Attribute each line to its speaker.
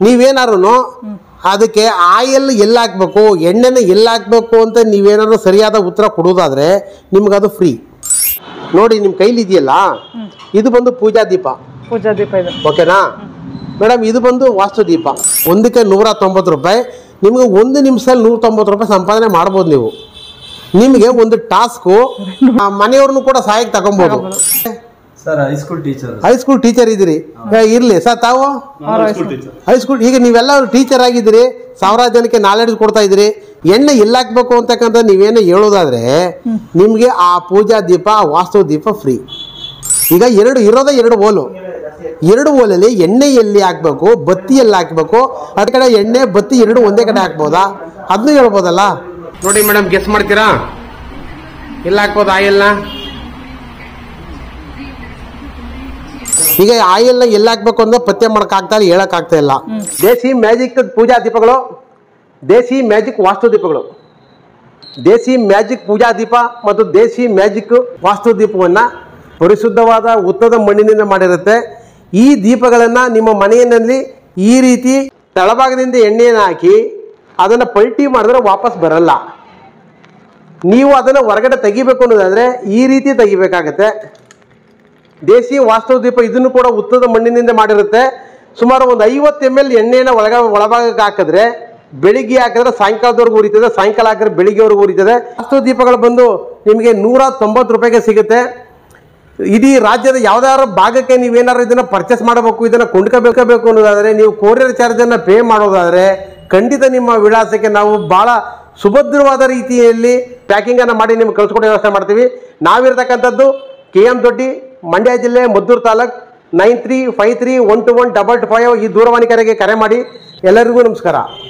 Speaker 1: ನೀವೇನಾರು ಅದಕ್ಕೆ ಆಯಿಲ್ ಎಲ್ಲಿ ಹಾಕ್ಬೇಕು ಎಣ್ಣೆನ ಎಲ್ಲಿ ಹಾಕ್ಬೇಕು ಅಂತ ನೀವೇನಾದ್ರು ಸರಿಯಾದ ಉತ್ತರ ಕೊಡೋದಾದ್ರೆ ನಿಮ್ಗೆ ಅದು ಫ್ರೀ ನೋಡಿ ನಿಮ್ಮ ಕೈಲಿ ಇದೆಯಲ್ಲ ಇದು ಬಂದು ಪೂಜಾ ದೀಪ
Speaker 2: ಪೂಜಾ ದೀಪ ಇದು
Speaker 1: ಓಕೆನಾ ಮೇಡಮ್ ಇದು ಬಂದು ವಾಸ್ತು ದೀಪ ಒಂದಕ್ಕೆ ನೂರ ತೊಂಬತ್ತು ರೂಪಾಯಿ ನಿಮಗೆ ಒಂದು ನಿಮಿಷದಲ್ಲಿ ನೂರ ತೊಂಬತ್ತು ರೂಪಾಯಿ ಸಂಪಾದನೆ ಮಾಡ್ಬೋದು ನೀವು ನಿಮಗೆ ಒಂದು ಟಾಸ್ಕು ಮನೆಯವ್ರನ್ನು ಕೂಡ ಸಹಾಯಕ್ಕೆ ತಗೊಬೋದು
Speaker 3: sir high school teacher
Speaker 1: high school teacher ಇದ್ದೀರಿ ಏ, ಇರ್ಲಿ ಸರ್ ತಾವು
Speaker 3: ಹೈಸ್ಕೂಲ್ ಟೀಚರ್
Speaker 1: ಹೈಸ್ಕೂಲ್ ಈಗ ನೀವೆಲ್ಲ ಟೀಚರ್ ಆಗಿದ್ದೀರಿ ಸಾವಿರಾರು ಜನಕ್ಕೆ ನಾಲೆಡ್ಜ್ ಕೊಡ್ತಾ ಇದ್ದೀರಿ ಎಣ್ಣೆ ಎಲ್ಲಿ ಹಾಕ್ಬೇಕು ಅಂತಕ್ಕಂಥ ನೀವೇನು ಹೇಳೋದಾದ್ರೆ ನಿಮಗೆ ಆ ಪೂಜಾ ದೀಪ ಆ ವಾಸ್ತು ದೀಪ ಫ್ರೀ ಈಗ ಎರಡು ಇರೋದೇ ಎರಡು ಓಲು ಎರಡು ಓಲಲ್ಲಿ ಎಣ್ಣೆ ಎಲ್ಲಿ ಹಾಕ್ಬೇಕು ಬತ್ತಿ ಎಲ್ಲಿ ಹಾಕ್ಬೇಕು ಅದ ಕಡೆ ಎಣ್ಣೆ ಬತ್ತಿ ಎರಡು ಒಂದೇ ಕಡೆ ಹಾಕ್ಬೋದಾ ಅದನ್ನು ಹೇಳ್ಬೋದಲ್ಲ ನೋಡಿ ಮೇಡಮ್ ಗೆಸ್ ಮಾಡ್ತೀರಾ ಎಲ್ಲಿ ಹಾಕ್ಬೋದು ಆಯಿಲ್ನ ಈಗ ಆಯಿಲ್ನ ಎಲ್ಲಿ ಹಾಕ್ಬೇಕು ಅಂತ ಪತ್ತೆ ಮಾಡಕ್ ಆಗ್ತಾ ಇಲ್ಲ ಹೇಳಕ್ ಆಗ್ತಾ ಇಲ್ಲ ದೇಸಿ ಮ್ಯಾಜಿಕ್ ಪೂಜಾ ದೀಪಗಳು ದೇಸಿ ಮ್ಯಾಜಿಕ್ ವಾಸ್ತು ದೀಪಗಳು ದೇಸಿ ಮ್ಯಾಜಿಕ್ ಪೂಜಾ ದೀಪ ಮತ್ತು ದೇಸಿ ಮ್ಯಾಜಿಕ್ ವಾಸ್ತು ದೀಪವನ್ನ ಪರಿಶುದ್ಧವಾದ ಉತ್ತದ ಮಣ್ಣಿನಿಂದ ಮಾಡಿರುತ್ತೆ ಈ ದೀಪಗಳನ್ನ ನಿಮ್ಮ ಮನೆಯಲ್ಲಿ ಈ ರೀತಿ ತಳಭಾಗದಿಂದ ಎಣ್ಣೆಯನ್ನು ಹಾಕಿ ಅದನ್ನು ಪಲ್ಟಿ ಮಾಡಿದ್ರೆ ವಾಪಸ್ ಬರಲ್ಲ ನೀವು ಅದನ್ನು ಹೊರಗಡೆ ತೆಗಿಬೇಕು ಅನ್ನೋದಾದ್ರೆ ಈ ರೀತಿ ತೆಗಿಬೇಕಾಗತ್ತೆ ದೇಸಿ ವಾಸ್ತು ದೀಪ ಇದನ್ನು ಕೂಡ ಉತ್ತದ ಮಣ್ಣಿನಿಂದ ಮಾಡಿರುತ್ತೆ ಸುಮಾರು ಒಂದು ಐವತ್ತು ಎಮ್ ಎಲ್ ಎಣ್ಣೆನ ಒಳಗ ಒಳಭಾಗಕ್ಕೆ ಹಾಕಿದ್ರೆ ಬೆಳಿಗ್ಗೆ ಹಾಕಿದ್ರೆ ಸಾಯಂಕಾಲದವರೆಗೂ ಉರಿತದೆ ಸಾಯಂಕಾಲ ಹಾಕಿದ್ರೆ ಬೆಳಿಗ್ಗೆವರೆಗೂ ಉರಿತದೆ ವಾಸ್ತು ದೀಪಗಳು ಬಂದು ನಿಮಗೆ ನೂರ ತೊಂಬತ್ತು ರೂಪಾಯಿಗೆ ಸಿಗುತ್ತೆ ಇಡೀ ರಾಜ್ಯದ ಯಾವ್ದಾದ್ರು ಭಾಗಕ್ಕೆ ನೀವೇನಾದ್ರು ಇದನ್ನ ಪರ್ಚೇಸ್ ಮಾಡಬೇಕು ಇದನ್ನ ಕೊಂಡ್ಕೋಬೇಕಬೇಕು ಅನ್ನೋದಾದ್ರೆ ನೀವು ಕೊರಿಯರ್ ಚಾರ್ಜನ್ನು ಪೇ ಮಾಡೋದಾದ್ರೆ ಖಂಡಿತ ನಿಮ್ಮ ವಿಳಾಸಕ್ಕೆ ನಾವು ಬಹಳ ಸುಭದ್ರವಾದ ರೀತಿಯಲ್ಲಿ ಪ್ಯಾಕಿಂಗ್ ಅನ್ನ ಮಾಡಿ ನಿಮ್ಗೆ ಕಳ್ಸಿಕೊಡೋ ವ್ಯವಸ್ಥೆ ಮಾಡ್ತೀವಿ ನಾವಿರ್ತಕ್ಕಂಥದ್ದು ಕೆ ಎಂ ದೊಡ್ಡಿ ಮಂಡ್ಯ ಜಿಲ್ಲೆ Maddur taluk nine three five three one two one double two five ಈ ದೂರವಾಣಿ ಕರೆಗೆ ಕರೆ ಮಾಡಿ ಎಲ್ಲರಿಗೂ ನಮಸ್ಕಾರ